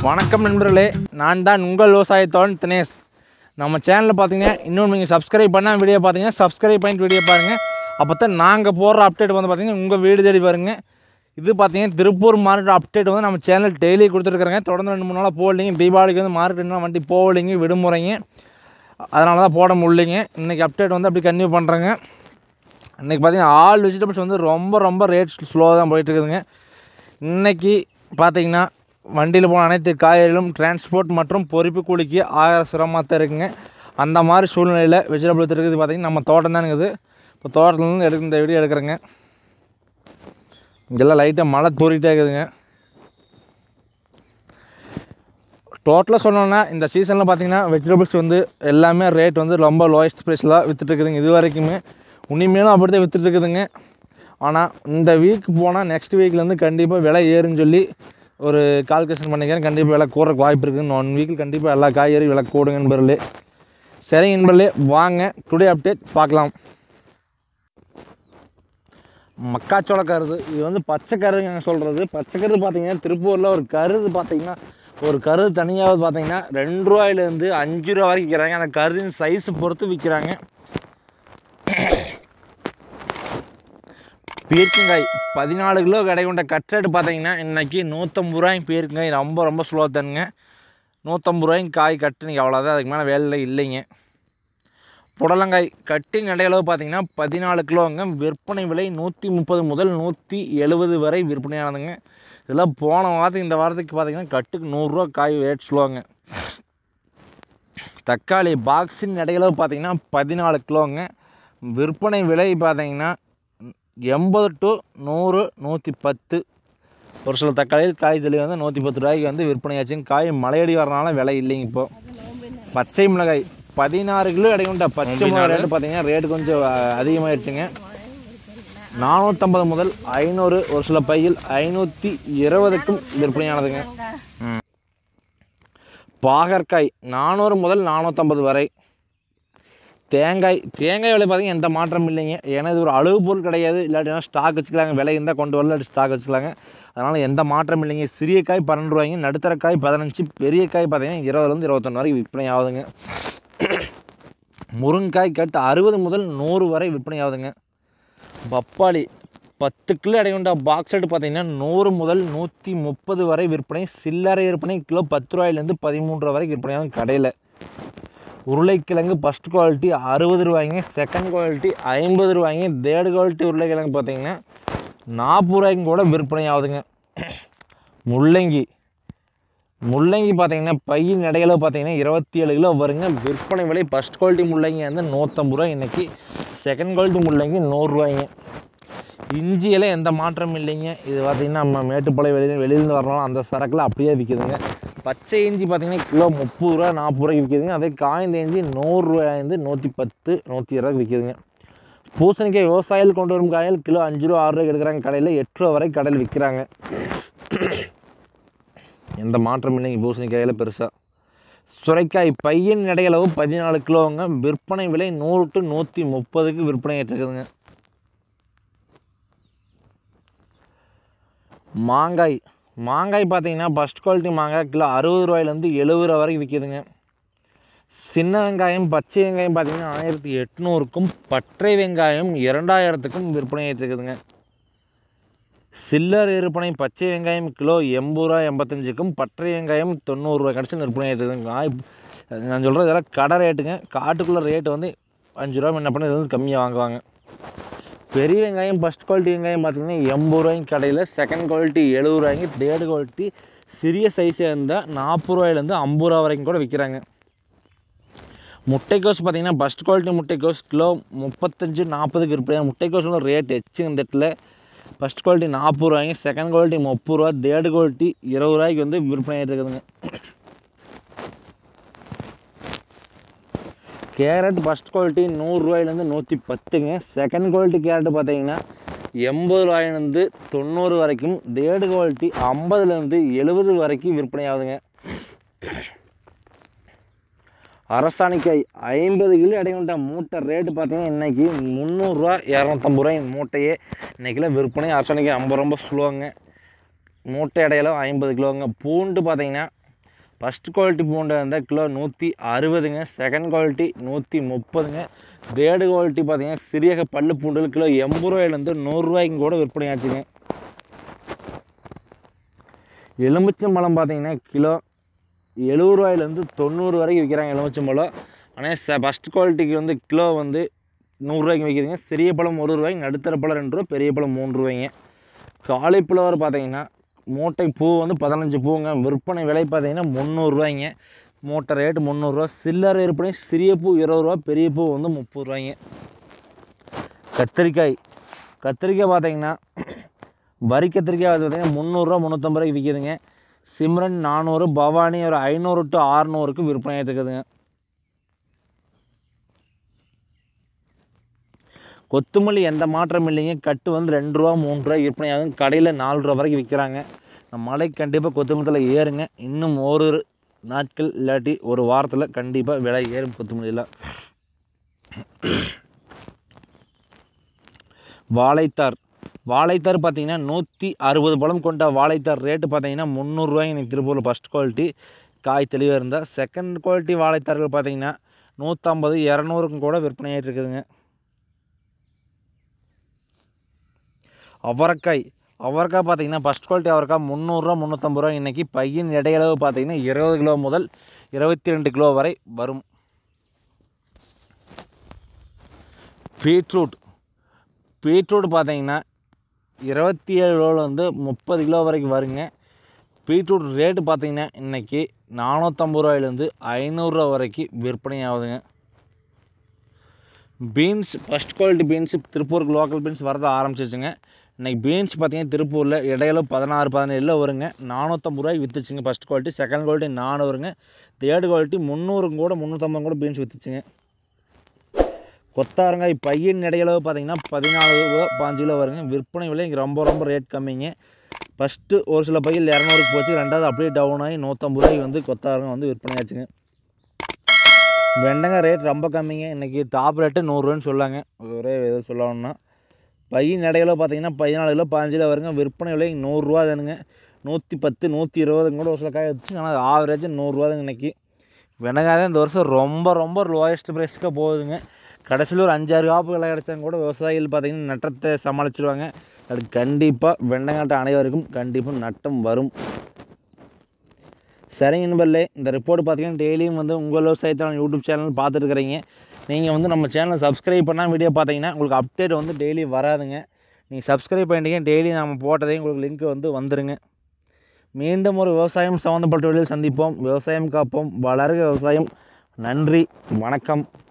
வணக்கம் நண்பர்களே நான் தான் உங்கள் விவசாயத்தோழன் தினேஷ் நம்ம சேனலில் பார்த்தீங்கன்னா இன்னும் நீங்கள் சப்ஸ்கிரைப் பண்ணால் வீடியோ பார்த்தீங்கன்னா சப்ஸ்கிரைப் பண்ணிட்டு வீடியோ பாருங்கள் அப்போ தான் நாங்கள் போடுற அப்டேட் வந்து பார்த்தீங்கன்னா உங்கள் வீடு தேடி பாருங்க இது பார்த்தீங்கன்னா திருப்பூர் மார்க்கெட் அப்டேட் வந்து நம்ம சேனல் டெய்லி கொடுத்துருக்குறேங்க தொடர்ந்து ரெண்டு மூணு நாளாக போடலிங்க தீபாவளிக்கு வந்து மார்க்கெட் இன்னும் வண்டி போகலிங்க விடுமுறைங்க அதனால தான் போட முடியலைங்க இன்றைக்கி அப்டேட் வந்து அப்படி கன்டினியூ பண்ணுறேங்க இன்றைக்கி பார்த்தீங்கன்னா ஆல் வெஜிடபிள்ஸ் வந்து ரொம்ப ரொம்ப ரேட் ஸ்லோவாக தான் போயிட்டு இருக்குதுங்க இன்றைக்கி பார்த்தீங்கன்னா வண்டியில் போன அனைத்து காய்கறிகளும் டிரான்ஸ்போர்ட் மற்றும் பொறிப்பு கூலிக்கு ஆயிரம் சிரமமாக தான் இருக்குங்க அந்த மாதிரி சூழ்நிலையில் வெஜிடபிள் இருக்குது பார்த்தீங்கன்னா நம்ம தோட்டம் தான் இருக்குது இப்போ தோட்டத்துலேருந்து எடுக்க இந்த வீடியோ எடுக்கிறேங்க இங்கெல்லாம் லைட்டாக மழை தூரிட்டே இருக்குதுங்க டோட்டலாக சொல்லணும்னா இந்த சீசனில் பார்த்தீங்கன்னா வெஜிடபிள்ஸ் வந்து எல்லாமே ரேட் வந்து ரொம்ப லோயஸ்ட் ப்ரைஸில் தான் விற்றுட்டு இருக்குதுங்க இது வரைக்குமே உண்மையிலும் அப்படி தான் விற்றுட்டு இருக்குதுங்க ஆனால் இந்த வீக் போனால் நெக்ஸ்ட் வீக்லேருந்து கண்டிப்பாக விலை ஏறுன்னு சொல்லி ஒரு கால்குலேஷன் பண்ணிக்கிறேன் கண்டிப்பாக விலை கூறக்கு வாய்ப்பு இருக்குது ஒன் வீக்கில் கண்டிப்பாக எல்லா காய்கறி விலை கூடுங்க நண்பர்களே சரி நண்பர்களே வாங்க டுடே அப்டேட் பார்க்கலாம் மக்காச்சோள கருது இது வந்து பச்சை கருதுங்க சொல்கிறது பச்சை கருது பார்த்தீங்கன்னா திருப்பூரில் ஒரு கருது பார்த்தீங்கன்னா ஒரு கருது தனியாக பார்த்தீங்கன்னா ரெண்டு ரூபாயிலேருந்து அஞ்சு ரூபா வரைக்கும் விற்கிறாங்க அந்த கருதின் சைஸை பொறுத்து விற்கிறாங்க பீர்க்கங்காய் பதினாலு கிலோ கடை கொண்ட கட்லெட் பார்த்தீங்கன்னா இன்றைக்கி நூற்றம்பது ரூபாய்க்கு பீர்க்கங்காய் ரொம்ப ரொம்ப ஸ்லோவாக தருங்க நூற்றம்பது ரூபாய்க்கு காய் கட்டு இன்றைக்கி அவ்வளோதான் அதுக்கு மேலே வேலை இல்லைங்க புடலங்காய் கட்டி நடையளவு பார்த்தீங்கன்னா பதினாலு கிலோங்க விற்பனை விலை நூற்றி முப்பது முதல் நூற்றி எழுபது வரை விற்பனையானதுங்க இதெல்லாம் போன வாரத்துக்கு இந்த வாரத்துக்கு பார்த்தீங்கன்னா கட்டுக்கு நூறுரூவா காய் ரேட் சொல்லுவாங்க தக்காளி பாக்ஸின் இடையில பார்த்தீங்கன்னா பதினாலு கிலோங்க விற்பனை விலை பார்த்தீங்கன்னா எண்பது டு நூறு நூற்றி பத்து ஒரு சில தக்காளியில் காய் தெளி வந்து நூற்றி பத்து ரூபாய்க்கு வந்து விற்பனையாச்சுங்க காய் மலையடி வரனால விலை இல்லைங்க இப்போ பச்சை மிளகாய் பதினாறு கிலோ இடையுண்ட பச்சை மிளகாய் ரேட்டு பார்த்தீங்கன்னா ரேட்டு கொஞ்சம் அஹ், அதிகமாகிடுச்சுங்க நானூற்றம்பது முதல் ஐநூறு ஒரு சில பையில் ஐநூற்றி இருபதுக்கும் விற்பனையானதுங்க பாகற்காய் நானூறு முதல் நானூற்றம்பது வரை தேங்காய் தேங்காய் விலை பார்த்தீங்கன்னா எந்த மாற்றம் இல்லைங்க ஏன்னா இது ஒரு அளவு பொருள் கிடையாது இல்லாட்டினா ஸ்டாக் வச்சுக்கலாங்க விலை இருந்தால் கொண்டு வரல இல்லாட்டி ஸ்டாக் வச்சுக்கலாங்க அதனால் எந்த மாற்றம் இல்லைங்க சிறிய காய் பன்னெண்டு ரூபாய்ங்க நடுத்தர காய் பதினஞ்சு பெரிய காய் பார்த்தீங்கன்னா இருபதுலேருந்து இருபத்தொன்று வரைக்கும் விற்பனை ஆகுதுங்க முருங்கைக்காய் கட்டு அறுபது முதல் நூறு வரை விற்பனை ஆகுதுங்க பப்பாளி பத்து கிலோ அடையுண்ட பாக்ஸ் செட் பார்த்தீங்கன்னா நூறு முதல் நூற்றி முப்பது வரை விற்பனை சில்லறை விற்பனை கிலோ பத்து ரூபாயிலேருந்து பதிமூன்று ரூபா வரைக்கும் விற்பனை ஆகும் கடையில் உருளைக்கிழங்கு ஃபஸ்ட் குவாலிட்டி அறுபது ரூபாய்ங்க செகண்ட் குவாலிட்டி ஐம்பது ரூபாய்ங்க தேர்டு குவாலிட்டி உருளைக்கிழங்கு பார்த்தீங்கன்னா நாற்பது ரூபாய்க்கும் கூட விற்பனை ஆகுதுங்க முள்ளங்கி முள்ளங்கி பார்த்தீங்கன்னா பையின் இடையில பார்த்தீங்கன்னா இருபத்தி ஏழு கிலோ வருங்க விற்பனை விலை ஃபஸ்ட் குவாலிட்டி முள்ளங்கி வந்து நூற்றம்பது ரூபாய் இன்றைக்கி செகண்ட் குவாலிட்டி முள்ளங்கி நூறுரூவாய்ங்க இஞ்சியெல்லாம் எந்த மாற்றமும் இல்லைங்க இது பார்த்திங்கன்னா நம்ம மேட்டுப்பாளையம் வெளியில் வெளியிலேருந்து வரலாம் அந்த சரக்கில் அப்படியே விற்கிதுங்க பச்சை இஞ்சி பார்த்திங்கன்னா கிலோ முப்பது ரூபா நாற்பது ரூபாய்க்கு விற்கிதுங்க அதே காய்ந்த இஞ்சி நூறுரூவாயிருந்து நூற்றி பத்து நூற்றி இருபது விற்கிதுங்க பூசணிக்காய் விவசாயிகள் கொண்டு வரும் காயில் கிலோ அஞ்சு ரூபா ஆறு ரூபாய்க்கு எடுக்கிறாங்க கடையில் எட்டு ரூபா வரை கடையில் விற்கிறாங்க எந்த மாற்றம் இல்லைங்க பூசணிக்காயில் பெருசாக சுரைக்காய் பையன் இடையளவு பதினாலு கிலோங்க விற்பனை விலை நூறு டு நூற்றி முப்பதுக்கு விற்பனை ஏற்றிருக்குதுங்க மாங்காய் மாங்காய் பார்த்தீங்கன்னா ஃபஸ்ட் குவாலிட்டி மாங்காய் கிலோ அறுபது ரூபாயிலேருந்து எழுபது ரூபா வரைக்கும் விற்கிதுங்க சின்ன வெங்காயம் பச்சை வெங்காயம் பார்த்தீங்கன்னா ஆயிரத்தி எட்நூறுக்கும் பற்றை வெங்காயம் இரண்டாயிரத்துக்கும் விற்பனை ஏற்றிருக்குதுங்க சில்லர் விற்பனை பச்சை வெங்காயம் கிலோ எண்பது ரூபா எண்பத்தஞ்சுக்கும் பற்றை வெங்காயம் தொண்ணூறுரூவா கிடச்சி விற்பனை ஏற்றுதுங்க காய் நான் சொல்கிறது இதெல்லாம் கடை ரேட்டுங்க காட்டுக்குள்ளே ரேட்டு வந்து அஞ்சு ரூபா என்ன பண்ணி இது வந்து கம்மியாக வாங்குவாங்க பெரிய வெங்காயம் ஃபஸ்ட் குவாலிட்டி வெங்காயம் பார்த்தீங்கன்னா எண்பது ரூபாய்க்கு கடையில் செகண்ட் குவாலிட்டி எழுபது ரூபாய்க்கு தேர்டு குவாலிட்டி சிறிய சைஸாக இருந்தால் நாற்பது ரூபாயிலேருந்து ஐம்பது ரூபா வரைக்கும் கூட விற்கிறாங்க முட்டைக்கோஸ் பார்த்தீங்கன்னா ஃபஸ்ட் குவாலிட்டி முட்டைக்கோஸ் கிலோ முப்பத்தஞ்சு நாற்பதுக்கு விற்பனை முட்டைக்கோஸ் வந்து ரேட் எச்சுங்க இந்த இடத்துல ஃபஸ்ட் குவாலிட்டி நாற்பது ரூபாய்ங்க செகண்ட் குவாலிட்டி முப்பது ரூபா தேர்டு குவாலிட்டி இருபது ரூபாய்க்கு வந்து விற்பனை ஆகிட்டு இருக்குதுங்க கேரட் ஃபஸ்ட் குவாலிட்டி நூறுரூவாயிலேருந்து நூற்றி பத்துங்க செகண்ட் குவாலிட்டி கேரட் பார்த்தீங்கன்னா எண்பது ரூபாயிலேருந்து தொண்ணூறு வரைக்கும் தேர்டு குவாலிட்டி ஐம்பதுலேருந்து எழுபது வரைக்கும் விற்பனை ஆகுதுங்க அரசாணிக்காய் ஐம்பது கிலோ அடைகின்ற மூட்டை ரேட்டு பார்த்தீங்கன்னா இன்றைக்கி முந்நூறுரூவா இரநூத்தம்பது ரூபாய் மூட்டையே இன்றைக்கிலாம் விற்பனை அரசாணிக்காய் ரொம்ப ரொம்ப ஸ்லோங்க மூட்டை இடையில ஐம்பது கிலோங்க பூண்டு பார்த்தீங்கன்னா ஃபஸ்ட் குவாலிட்டி பூண்டை இருந்தால் கிலோ நூற்றி அறுபதுங்க செகண்ட் குவாலிட்டி நூற்றி முப்பதுங்க தேர்டு குவாலிட்டி பார்த்தீங்கன்னா சிறிய பல்லு பூண்டுகள் கிலோ எண்பது ரூபாயிலேருந்து நூறுரூவாய்க்கு கூட விற்பனை ஆச்சுங்க எலுமிச்சம்பழம் பார்த்தீங்கன்னா கிலோ எழுபது ரூபாயிலேருந்து தொண்ணூறு வரைக்கும் விற்கிறாங்க எலுமிச்சம்பழம் ஆனால் ச ஃபஸ்ட் குவாலிட்டிக்கு வந்து கிலோ வந்து நூறுரூவாய்க்கு விற்கிதுங்க சிறிய பழம் ஒரு ரூபாய்க்கு நடுத்தர பழம் ரெண்டு ரூபா பெரிய பழம் மூணு ரூபாய்ங்க காலிஃப்ளவர் பார்த்தீங்கன்னா மூட்டை பூ வந்து பதினஞ்சு பூங்க விற்பனை விலை பார்த்தீங்கன்னா முந்நூறுரூவாய்ங்க மூட்டை ரேட்டு முந்நூறுரூவா சில்லறை விற்பனை சிறிய பூ இருபது ரூபா பெரிய பூ வந்து முப்பது ரூபாய்ங்க கத்திரிக்காய் கத்திரிக்காய் பார்த்தீங்கன்னா வரி கத்திரிக்காய் வந்து பார்த்தீங்கன்னா முந்நூறுரூவா முந்நூற்றம்பது ரூபாய்க்கு விற்கிதுங்க சிம்ரன் நானூறு பவானி ஒரு ஐநூறு டு ஆறுநூறுக்கு விற்பனை ஆகிட்டு இருக்குதுங்க கொத்துமல்லி எந்த மாற்றம் இல்லைங்க கட்டு வந்து ரெண்டு ரூபா மூணு ரூபா விற்பனை ஆகும் கடையில் நாலு ரூபா வரைக்கும் விற்கிறாங்க இந்த மழை கண்டிப்பாக கொத்தமல்லியில் ஏறுங்க இன்னும் ஒரு நாட்கள் இல்லாட்டி ஒரு வாரத்தில் கண்டிப்பாக விலை ஏறும் கொத்தமல்லியில் வாழைத்தார் வாழைத்தார் பார்த்தீங்கன்னா நூற்றி அறுபது பழம் கொண்ட வாழைத்தார் ரேட்டு பார்த்தீங்கன்னா முந்நூறுரூவாய்க்கு இன்னைக்கு திருப்பூரில் ஃபஸ்ட் குவாலிட்டி காய் தெளிவாக இருந்தால் செகண்ட் குவாலிட்டி வாழைத்தார்கள் பார்த்தீங்கன்னா நூற்றம்பது இரநூறுக்கும் கூட விற்பனை ஆகிட்டு இருக்குதுங்க அவரைக்காய் அவரைக்காய் பார்த்தீங்கன்னா ஃபஸ்ட் குவாலிட்டி அவரைக்காய் முந்நூறுரூவா முந்நூற்றம்பது ரூபா இன்றைக்கி பையன் எடையளவு பார்த்தீங்கன்னா இருபது கிலோ முதல் இருபத்தி ரெண்டு கிலோ வரை வரும் பீட்ரூட் பீட்ரூட் பார்த்தீங்கன்னா இருபத்தி ஏழு கிலோவில் வந்து முப்பது கிலோ வரைக்கும் வருங்க பீட்ரூட் ரேட்டு பார்த்தீங்கன்னா இன்றைக்கி நானூற்றம்பது ரூபாயிலேருந்து ஐநூறுரூவா வரைக்கும் விற்பனை ஆகுதுங்க பீன்ஸ் ஃபஸ்ட் குவாலிட்டி பீன்ஸ் திருப்பூருக்கு லோக்கல் பீன்ஸ் வரத ஆரம்பிச்சிச்சுங்க இன்றைக்கி பீன்ஸ் பார்த்தீங்கன்னா திருப்பூரில் இடையில பதினாறு பதினேழில் வருங்க நானூற்றம்பது ரூபாய்க்கு விற்றுச்சுங்க ஃபஸ்ட் குவாலிட்டி செகண்ட் குவாலிட்டி நானூறுங்க தேர்டு குவாலிட்டி முந்நூறுங்க கூட முந்நூற்றம்பது கூட பீன்ஸ் விற்றுச்சுங்க கொத்தாரங்காய் பையன் இடையளவு பார்த்தீங்கன்னா பதினாலு ரூபா பாஞ்சு கிலோ வருங்க விற்பனை விலை இங்கே ரொம்ப ரொம்ப ரேட் கம்மிங்க ஃபஸ்ட்டு ஒரு சில பையன் இரநூறுக்கு போச்சு ரெண்டாவது அப்படியே டவுன் ஆகி நூற்றம்பது ரூபாய்க்கு வந்து கொத்தாரங்காய் வந்து விற்பனை ஆச்சுங்க வெண்டங்காய் ரேட் ரொம்ப கம்மிங்க இன்றைக்கி டாப் ரேட்டு நூறுரூவான்னு சொல்லாங்க ஒரே எதுவும் சொல்லணும்னா பையன் இடையில பார்த்தீங்கன்னா பதினாலு கிலோ பாஞ்சு கிலோ வருங்க விற்பனை விலை நூறுரூவா தானுங்க நூற்றி பத்து நூற்றி இருபதுங்க கூட ஒரு சில காய் வச்சு ஆனால் ஆவரேஜ் நூறுரூவா தாங்க இன்றைக்கி வெண்டங்காய் தான் இந்த வருஷம் ரொம்ப ரொம்ப லோயஸ்ட் ப்ரைஸ்க்காக போகுதுங்க கடைசியில் ஒரு அஞ்சாறு காப்பு விலை கிடச்சாங்க கூட விவசாயிகள் பார்த்தீங்கன்னா நட்டத்தை சமாளிச்சிருவாங்க அது கண்டிப்பாக வெண்டங்காட்ட அனைவருக்கும் கண்டிப்பாக நட்டம் வரும் சரிங்க நண்பர்களே இந்த ரிப்போர்ட் பார்த்தீங்கன்னா டெய்லியும் வந்து உங்கள் விவசாயத்தான யூடியூப் சேனல் பார்த்துட்டு இருக்கிறீங்க நீங்கள் வந்து நம்ம சேனலை சப்ஸ்கிரைப் பண்ணால் வீடியோ பார்த்தீங்கன்னா உங்களுக்கு அப்டேட் வந்து டெய்லி வராதுங்க நீங்கள் சப்ஸ்கிரைப் பண்ணிட்டீங்க டெய்லி நம்ம போட்டதே உங்களுக்கு லிங்க் வந்து வந்துருங்க மீண்டும் ஒரு விவசாயம் சம்மந்தப்பட்ட வழியில் சந்திப்போம் விவசாயம் காப்போம் வளர்க விவசாயம் நன்றி வணக்கம்